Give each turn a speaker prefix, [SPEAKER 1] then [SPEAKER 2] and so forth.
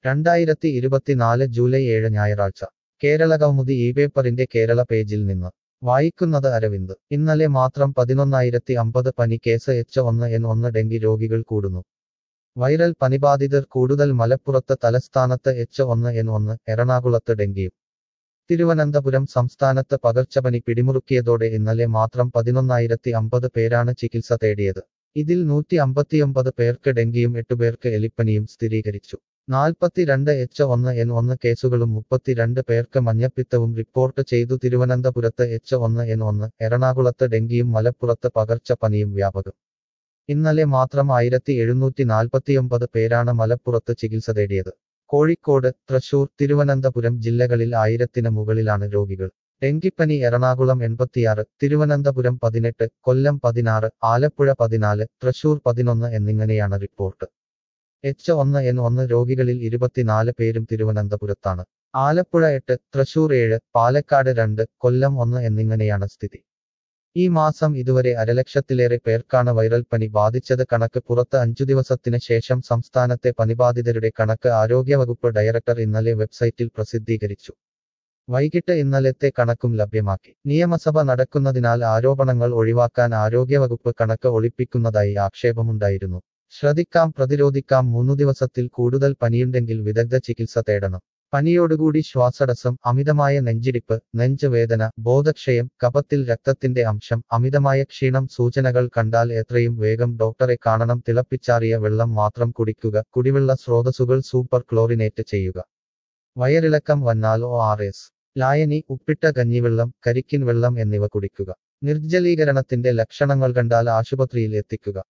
[SPEAKER 1] രണ്ടായിരത്തി ഇരുപത്തിനാല് ജൂലൈ ഏഴ് ഞായറാഴ്ച കേരള കൗമുദി ഈ പേപ്പറിന്റെ കേരള പേജിൽ നിന്ന് വായിക്കുന്നത് അരവിന്ദ് ഇന്നലെ മാത്രം പതിനൊന്നായിരത്തി അമ്പത് പനി കേസ് എച്ച് ഒന്ന് എൻ ഒന്ന് ഡെങ്കി രോഗികൾ കൂടുന്നു വൈറൽ പനിബാധിതർ കൂടുതൽ മലപ്പുറത്ത് തലസ്ഥാനത്ത് എച്ച് ഒന്ന് എൻ ഒന്ന് എറണാകുളത്ത് ഡെങ്കിയും തിരുവനന്തപുരം സംസ്ഥാനത്ത് പകർച്ചപ്പനി പിടിമുറുക്കിയതോടെ ഇന്നലെ മാത്രം പതിനൊന്നായിരത്തി അമ്പത് പേരാണ് ചികിത്സ തേടിയത് ഇതിൽ നൂറ്റി അമ്പത്തിയൊമ്പത് പേർക്ക് ഡെങ്കിയും എട്ടുപേർക്ക് എലിപ്പനിയും സ്ഥിരീകരിച്ചു നാൽപ്പത്തിരണ്ട് എച്ച് ഒന്ന് എൻ ഒന്ന് കേസുകളും മുപ്പത്തിരണ്ട് പേർക്ക് മഞ്ഞപ്പിത്തവും റിപ്പോർട്ട് ചെയ്തു തിരുവനന്തപുരത്ത് എച്ച് ഒന്ന് എൻ ഒന്ന് എറണാകുളത്ത് ഡെങ്കിയും മലപ്പുറത്ത് പകർച്ചപ്പനിയും വ്യാപകം ഇന്നലെ മാത്രം ആയിരത്തി എഴുന്നൂറ്റി നാൽപ്പത്തിയൊമ്പത് പേരാണ് മലപ്പുറത്ത് ചികിത്സ തേടിയത് കോഴിക്കോട് തൃശൂർ തിരുവനന്തപുരം ജില്ലകളിൽ ആയിരത്തിന് മുകളിലാണ് രോഗികൾ ഡെങ്കിപ്പനി എറണാകുളം എൺപത്തിയാറ് തിരുവനന്തപുരം പതിനെട്ട് കൊല്ലം പതിനാറ് ആലപ്പുഴ പതിനാല് തൃശൂർ പതിനൊന്ന് എന്നിങ്ങനെയാണ് റിപ്പോർട്ട് എച്ച് ഒന്ന് എൻ ഒന്ന് രോഗികളിൽ ഇരുപത്തിനാല് പേരും തിരുവനന്തപുരത്താണ് ആലപ്പുഴ എട്ട് തൃശൂർ ഏഴ് പാലക്കാട് രണ്ട് കൊല്ലം ഒന്ന് എന്നിങ്ങനെയാണ് സ്ഥിതി ഈ മാസം ഇതുവരെ അരലക്ഷത്തിലേറെ പേർക്കാണ് വൈറൽ പനി ബാധിച്ചത് കണക്ക് പുറത്ത് അഞ്ചു ദിവസത്തിന് ശേഷം സംസ്ഥാനത്തെ പനിബാധിതരുടെ കണക്ക് ആരോഗ്യവകുപ്പ് ഡയറക്ടർ ഇന്നലെ വെബ്സൈറ്റിൽ പ്രസിദ്ധീകരിച്ചു വൈകിട്ട് ഇന്നലത്തെ കണക്കും ലഭ്യമാക്കി നിയമസഭ നടക്കുന്നതിനാൽ ആരോപണങ്ങൾ ഒഴിവാക്കാൻ ആരോഗ്യവകുപ്പ് കണക്ക് ഒളിപ്പിക്കുന്നതായി ആക്ഷേപമുണ്ടായിരുന്നു ശ്രദ്ധിക്കാം പ്രതിരോധിക്കാം മൂന്നു ദിവസത്തിൽ കൂടുതൽ പനിയുണ്ടെങ്കിൽ വിദഗ്ധ ചികിത്സ തേടണം പനിയോടുകൂടി ശ്വാസടസം അമിതമായ നെഞ്ചിടിപ്പ് നെഞ്ചുവേദന ബോധക്ഷയം കഫത്തിൽ രക്തത്തിന്റെ അംശം അമിതമായ ക്ഷീണം സൂചനകൾ കണ്ടാൽ എത്രയും വേഗം ഡോക്ടറെ കാണണം തിളപ്പിച്ചാറിയ വെള്ളം മാത്രം കുടിക്കുക കുടിവെള്ള സ്രോതസ്സുകൾ സൂപ്പർ ക്ലോറിനേറ്റ് ചെയ്യുക വയറിളക്കം വന്നാൽ ഒ ആർ എസ് ലായനി ഉപ്പിട്ട കഞ്ഞിവെള്ളം കരിക്കിൻ വെള്ളം എന്നിവ കുടിക്കുക നിർജ്ജലീകരണത്തിന്റെ ലക്ഷണങ്ങൾ കണ്ടാൽ ആശുപത്രിയിൽ എത്തിക്കുക